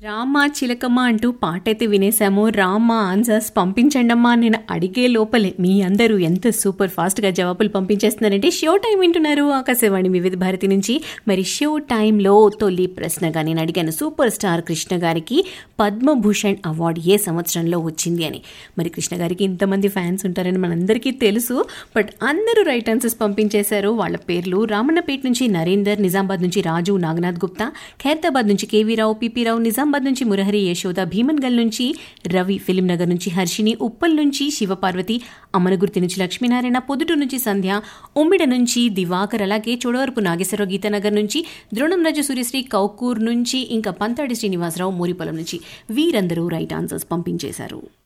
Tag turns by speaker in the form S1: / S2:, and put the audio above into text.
S1: రామ చిలకమ్మ అంటూ పాట అయితే వినేశాము రామ ఆన్సర్స్ పంపించండమ్మా నేను అడిగే లోపలే మీ అందరూ ఎంత సూపర్ ఫాస్ట్గా జవాబులు పంపించేస్తున్నారంటే షో టైం వింటున్నారు ఆకాశవాణి వివిధ భారతి నుంచి మరి షో టైంలో తొలి ప్రశ్నగా నేను అడిగాను సూపర్ స్టార్ కృష్ణ గారికి పద్మభూషణ్ అవార్డు ఏ సంవత్సరంలో వచ్చింది అని మరి కృష్ణ గారికి ఇంతమంది ఫ్యాన్స్ ఉంటారని మనందరికీ తెలుసు బట్ అందరూ రైట్ ఆన్సర్స్ పంపించేశారు వాళ్ళ పేర్లు రామన్నపేట నుంచి నరేందర్ నిజామాబాద్ నుంచి రాజు నాగనాథ్ గుప్తా ఖైరతాబాద్ నుంచి కేవీ రావు పిపి రావు నిజామాబాద్ నుంచి మురహరి యశోద భీమన్గల్ నుంచి రవి ఫిలిం నగర్ నుంచి హర్షిని ఉప్పల్ నుంచి శివపార్వతి అమనగుర్తి నుంచి లక్ష్మీనారాయణ పొదుటూరు నుంచి సంధ్య ఉమ్మిడ నుంచి దివాకర్ అలాగే చోడవరపు నాగేశ్వరరావు గీతానగర్ నుంచి ద్రోణం రాజు సూర్యశ్రీ కౌకూర్ నుంచి ఇంకా పంతాడి శ్రీనివాసరావు మూరిపొలం నుంచి వీరందరూ రైట్ ఆన్సర్స్ పంపించేశారు